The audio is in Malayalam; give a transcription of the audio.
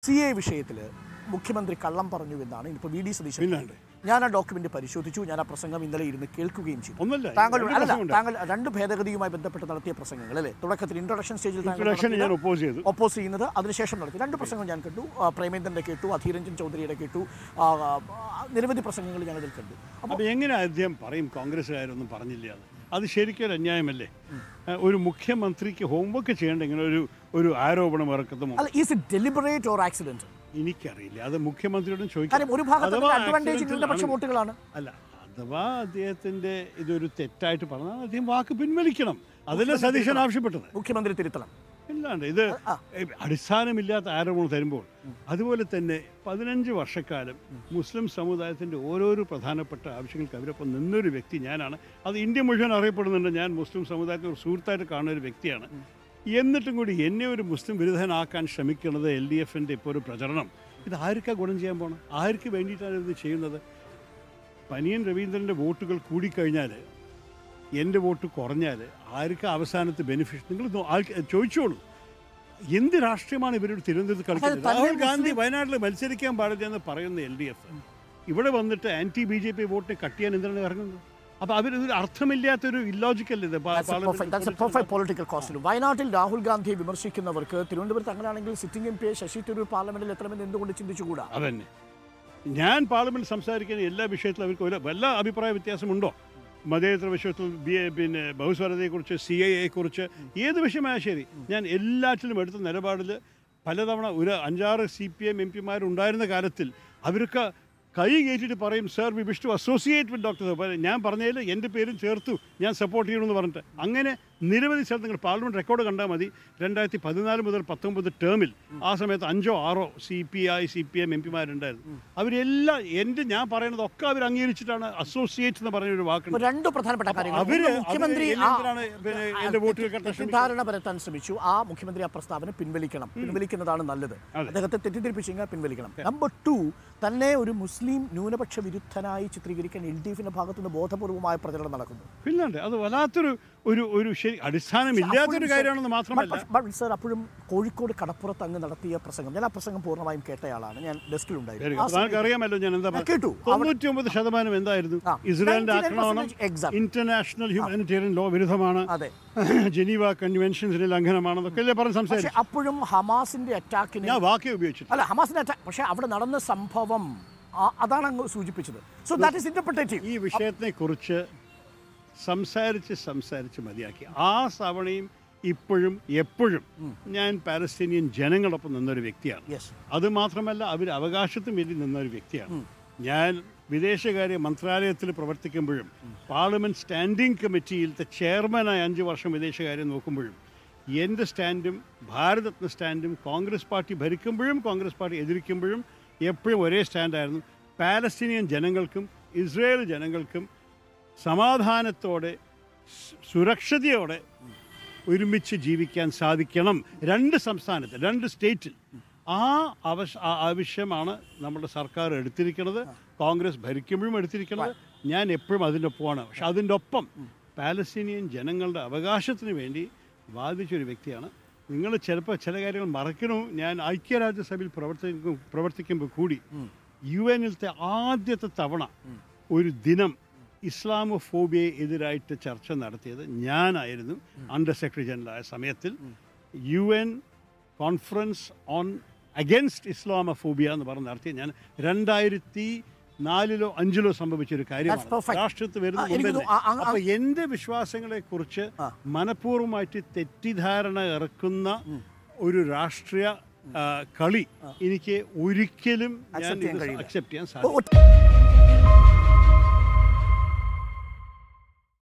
സി എ വിഷയത്തിൽ മുഖ്യമന്ത്രി കള്ളം പറഞ്ഞു എന്നാണ് ഇപ്പോൾ വി ഡി സതീശൻ പിന്നാണ്ട്. ഞാൻ ആ ഡോക്യുമെന്റ് പരിശോധിച്ചു ഞാൻ ആ പ്രസംഗം ഇന്നലെ ഇരുന്ന് കേൾക്കുകയും ചെയ്തു ഒന്നല്ല, താങ്കൾ രണ്ട് അല്ല പ്രസംഗമുണ്ട്. താങ്കൾ രണ്ട് ഭേദഗതിയുമായി ബന്ധപ്പെട്ട് നടത്തിയ പ്രസംഗങ്ങൾ അല്ലേ തുടക്കത്തിൽ ഇൻട്രൊഡക്ഷൻ സ്റ്റേജിൽ താങ്കൾ ഇൻട്രൊഡക്ഷൻ ഞാൻ നടത്തിയത് ഒപ്പോസ് ചെയ്തു ഒപ്പോസ് ചെയ്യുന്നത് അതിനുശേഷം നടത്തി രണ്ട് പ്രസംഗം ഞാൻ കണ്ടു ആ, പ്രേമേന്ദ്രന്റെ കേട്ടു അധീരഞ്ജൻ ചൗധരിയുടെ കേട്ടു ആ, ആ, നിരവധി പ്രസംഗങ്ങൾ ഞാനതിൽ കണ്ടു അപ്പോൾ എങ്ങനെ അദ്ദേഹം പറയും കോൺഗ്രസ്സുകാരൊന്നും പറഞ്ഞില്ല എന്ന് അത് ശരിക്കും ഒരു അന്യായമല്ലേ ഏഹ് ഒരു മുഖ്യമന്ത്രിക്ക് ഹോംവർക്ക് ചെയ്യേണ്ട ഇങ്ങനെ ഒരു ഒരു ആരോപണം ഇറക്കുന്നുമോ അല്ല is it deliberate or accident എനിക്കറിയില്ല അത് മുഖ്യമന്ത്രിയോടും ചോദിക്കാം കാര്യം ഒരു ഭാഗത്ത് അഥവാ അഡ്വാൻറ്റേജ് accidental ന്യൂനപക്ഷ ആണ്. വോട്ടുകളാണ് അല്ല അഥവാ അദ്ദേഹത്തിന്റെ ഇതൊരു തെറ്റായിട്ട് പറഞ്ഞാൽ അദ്ദേഹം വാക്ക് പിൻവലിക്കണം അതല്ലേ സതീശൻ ആവശ്യപ്പെട്ടത് മുഖ്യമന്ത്രി തിരുത്തണം ഇല്ലാണ്ട് ഇത് അടിസ്ഥാനമില്ലാത്ത ആരോപണം തരുമ്പോൾ അതുപോലെ തന്നെ പതിനഞ്ച് വർഷക്കാലം മുസ്ലിം സമുദായത്തിൻ്റെ ഓരോരോ പ്രധാനപ്പെട്ട ആവശ്യങ്ങൾക്ക് അവരൊപ്പം നിന്നൊരു വ്യക്തി ഞാനാണ് അത് ഇന്ത്യ മുഴുവൻ അറിയപ്പെടുന്നുണ്ട് ഞാൻ മുസ്ലിം സമുദായത്തിൽ ഒരു സുഹൃത്തായിട്ട് കാണുന്ന ഒരു വ്യക്തിയാണ് എന്നിട്ടും കൂടി എന്നെ ഒരു മുസ്ലിം വിരുദ്ധനാക്കാൻ ശ്രമിക്കുന്നത് എൽ ഡി എഫിൻ്റെ ഇപ്പോൾ ഒരു പ്രചരണം ഇത് ആർക്കാ ഗുണം ചെയ്യാൻ പോകണം ആർക്ക് വേണ്ടിയിട്ടാണ് ഇത് ചെയ്യുന്നത് പനിയൻ രവീന്ദ്രൻ്റെ വോട്ടുകൾ കൂടിക്കഴിഞ്ഞാൽ എൻ്റെ വോട്ട് കുറഞ്ഞാൽ ആർക്ക് അവസാനത്ത് ബെനിഫിറ്റ് നിങ്ങൾ നോ- ആൾക്ക് ചോദിച്ചോളൂ എന്ത് രാഷ്ട്രീയമാണ് ഇവരോട് തിരുവനന്തപുരത്ത് കളിക്കുന്നത് തന്നെ രാഹുൽ ഗാന്ധി വയനാട്ടിൽ മത്സരിക്കാൻ പാടില്ല എന്ന് പറയുന്ന എൽ ഡി എഫ് ഇവിടെ വന്നിട്ട് anti B J P vote cut ചെയ്യാൻ എന്തിനാണ് ഇറങ്ങുന്നത് അപ്പോൾ അവരൊരു അർത്ഥമില്ലാത്തൊരു ഇല്ലോജിക്കൽ ഇത് പാ- പെർഫെക്റ്റ് പാർലമെന്റ് പൊളിറ്റിക്കൽ കോസ്റ്റിലും വയനാട്ടിൽ രാഹുൽ ഗാന്ധിയെ വിമർശിക്കുന്നവർക്ക് തിരുവനന്തപുരത്ത് അങ്ങനെയാണെങ്കിൽ sitting M P Shashi Tharoor പാർലമെന്റിൽ എത്തണമെന്ന് എന്തുകൊണ്ട് ചിന്തിച്ചുകൂടാ അതന്നെ ഞാൻ പാർലമെന്റ് സംസാരിക്കുന്ന എല്ലാ വിഷയത്തിലും അവർക്ക് ഒരു വല്ല അഭിപ്രായ വ്യത്യാസമുണ്ടോ മതേതര വിഷയത്തിൽ ബി എ പിന്നെ ബഹുസ്വരതയെക്കുറിച്ച് സി ഐ എക്കുറിച്ച് ഏത് വിഷയമായാലും ശരി ഞാൻ എല്ലാറ്റിലും എടുത്ത നിലപാടിൽ പലതവണ ഒരു അഞ്ചാറ് സി പി എം എം പിമാരുണ്ടായിരുന്ന കാലത്തിൽ അവർക്ക് കൈ കയറ്റിട്ട് പറയും sir we wish to associate with doctor ഞാൻ പറഞ്ഞതിൽ എൻ്റെ പേരും ചേർത്തു ഞാൻ സപ്പോർട്ട് ചെയ്യണമെന്ന് പറഞ്ഞിട്ട് അങ്ങനെ നിരവധി സ്ഥലത്ത് നിങ്ങൾ പാർലമെൻറ്റ് റെക്കോർഡ് കണ്ടാൽ മതി രണ്ടായിരത്തി പതിനാല് മുതൽ പത്തൊമ്പത് ടേമിൽ ആ സമയത്ത് അഞ്ചോ ആറോ C P I C P M M പിമാരുണ്ടായിരുന്നു അവരെല്ലാം എൻ്റെ ഞാൻ പറയുന്നതൊക്കെ അവർ അംഗീകരിച്ചിട്ടാണ് അസോസിയേറ്റ് എന്ന് പറഞ്ഞൊരു ഇപ്പൊ വാക്കുണ്ട് രണ്ട് പ്രധാനപ്പെട്ട കാര്യങ്ങൾ അവര് ഒന്ന് മുഖ്യമന്ത്രി അവര് ആ- എന്തിനാണ് പിന്നെ എന്റെ വോട്ടുകൾ കെട്ടാൻ ശ്രമിക്കുന്നത്? തെറ്റിദ്ധാരണ പരത്താൻ ശ്രമിച്ചു ആ മുഖ്യമന്ത്രി ആ പ്രസ്താവന പിൻവലിക്കണം പിൻവലിക്കുന്നതാണ് നല്ലത് അതെ. അദ്ദേഹത്തെ തെറ്റിദ്ധരിപ്പിച്ചെങ്കിൽ പിൻവലിക്കണം നമ്പർ ടു തന്നെ ഒരു മുസ്ലിം ന്യൂനപക്ഷ വിരുദ്ധനായി ചിത്രീകരിക്കാൻ എൽ ഡി എഫിന്റെ ഭാഗത്തുനിന്ന് ബോധപൂർവമായ പ്രചരണം നടക്കുന്നു പിന്നണ്ട് അത് വല്ലാത്തൊരു ഒരു ഒരു ശരി അടിസ്ഥാനമില്ലാത്തൊരു കാര്യമാണെന്ന് മാത്രമല്ല സർ അപ്പോഴും കോഴിക്കോട് കടപ്പുറത്ത് അങ്ങ് നടത്തിയ പ്രസംഗം ഞാൻ ആ പ്രസംഗം പൂർണ്ണമായും കേട്ടയാളാണ് ഞാൻ ഡെസ്കിലുണ്ടായിരുന്നു ആ താങ്കൾക്ക് അറിയാമല്ലോ ഞാൻ എന്താ ഞാൻ കേട്ടു. തൊണ്ണൂറ്റി ഒമ്പത് ശതമാനം എന്തായിരുന്നു ആ. ഇസ്രായേലിന്റെ 99% ആക്രമണം exact. ഇന്റർനാഷണൽ ഹ്യൂമാനിറ്റേറിയൻ ലോ വിരുദ്ധമാണ് അതെ ജനീവ കൺവെൻഷൻസിന്റെ ലംഘനമാണെന്നൊക്കെ അല്ലേ പറഞ്ഞ് പക്ഷെ സംസാരിച്ചു അപ്പോഴും ഹമാസിന്റെ അറ്റാക്കിന് ഞാൻ വാക്കേ ഉപയോഗിച്ചിട്ട് അല്ല ഹമാസിന്റെ അറ്റാക്ക് പക്ഷെ അവിടെ നടന്ന സംഭവം ആ- അതാണ് അങ്ങ് സൂചിപ്പിച്ചത് സോ ദാറ്റ് ഇസ് ഇന്റർപ്രിറ്റേറ്റീവ് ഈ വിഷയത്തെ കുറിച്ച് സംസാരിച്ച് സംസാരിച്ച് മതിയാക്കി ആ തവണയും ഇപ്പോഴും എപ്പോഴും ഞാൻ പാലസ്തീനിയൻ ജനങ്ങളൊപ്പം നിന്നൊരു വ്യക്തിയാണ് യെസ് അത് മാത്രമല്ല അവർ അവകാശത്തിന് വേണ്ടി നിന്നൊരു വ്യക്തിയാണ് ഞാൻ വിദേശകാര്യ മന്ത്രാലയത്തിൽ പ്രവർത്തിക്കുമ്പോഴും പാർലമെന്റ് സ്റ്റാൻഡിംഗ് കമ്മിറ്റിയിലത്തെ ചെയർമാനായി അഞ്ച് വർഷം വിദേശകാര്യം നോക്കുമ്പോഴും എൻ്റെ സ്റ്റാൻഡും ഭാരതത്തിന് സ്റ്റാൻഡും കോൺഗ്രസ് പാർട്ടി ഭരിക്കുമ്പോഴും കോൺഗ്രസ് പാർട്ടി എതിരിക്കുമ്പോഴും എപ്പോഴും ഒരേ സ്റ്റാൻഡായിരുന്നു പാലസ്തീനിയൻ ജനങ്ങൾക്കും ഇസ്രയേൽ ജനങ്ങൾക്കും സമാധാനത്തോടെ സു- സുരക്ഷതയോടെ ഒരുമിച്ച് ജീവിക്കാൻ സാധിക്കണം രണ്ട് സംസ്ഥാനത്ത് രണ്ട് സ്റ്റേറ്റിൽ ആ ആവശ്യ ആ ആവശ്യമാണ് നമ്മുടെ സർക്കാർ എടുത്തിരിക്കുന്നത് കോൺഗ്രസ് ഭരിക്കുമ്പോഴും എടുത്തിരിക്കുന്നത് ഞാൻ എപ്പോഴും അതിൻ്റെ ഒപ്പമാണ് പക്ഷെ അതിൻ്റെ ഒപ്പം പാലസ്തീനിയൻ ജനങ്ങളുടെ അവകാശത്തിന് വേണ്ടി വാദിച്ചൊരു വ്യക്തിയാണ് നിങ്ങൾ ചിലപ്പോൾ ചില കാര്യങ്ങൾ മറക്കണോ ഞാൻ ഐക്യരാജ്യസഭയിൽ പ്രവർത്തിക്കും പ്രവർത്തിക്കുമ്പോൾ കൂടി യു എന്നിലത്തെ ആദ്യത്തെ തവണ ഒരു ദിനം ഇസ്ലാമോഫോബിയയെ എതിരായിട്ട് ചർച്ച നടത്തിയത് ഞാനായിരുന്നു അണ്ടർ സെക്രട്ടറി ജനറലായ സമയത്തിൽ U N conference on against Islamophobia എന്ന് പറഞ്ഞ് നടത്തിയ ഞാൻ രണ്ടായിരത്തി നാലിലോ അഞ്ചിലോ സംഭവിച്ച ഒരു That's കാര്യമാണ് perfect. രാഷ്ട്രത്തിൽ വരുന്ന ആ, എനിക്ക് മുമ്പേ തോന്നുന്നു, ആ, ആ, അപ്പൊ എന്റെ വിശ്വാസങ്ങളെ കുറിച്ച് ആ. മനഃപൂർവ്വമായിട്ട് തെറ്റിദ്ധാരണ ഇറക്കുന്ന ഒരു രാഷ്ട്രീയ ആ, കളി എനിക്ക് ഒരിക്കലും ഞാൻ Accept ചെയ്യാൻ കഴിയില്ല. അക്സെപ്റ്റ് ചെയ്യാൻ സാധിക്കും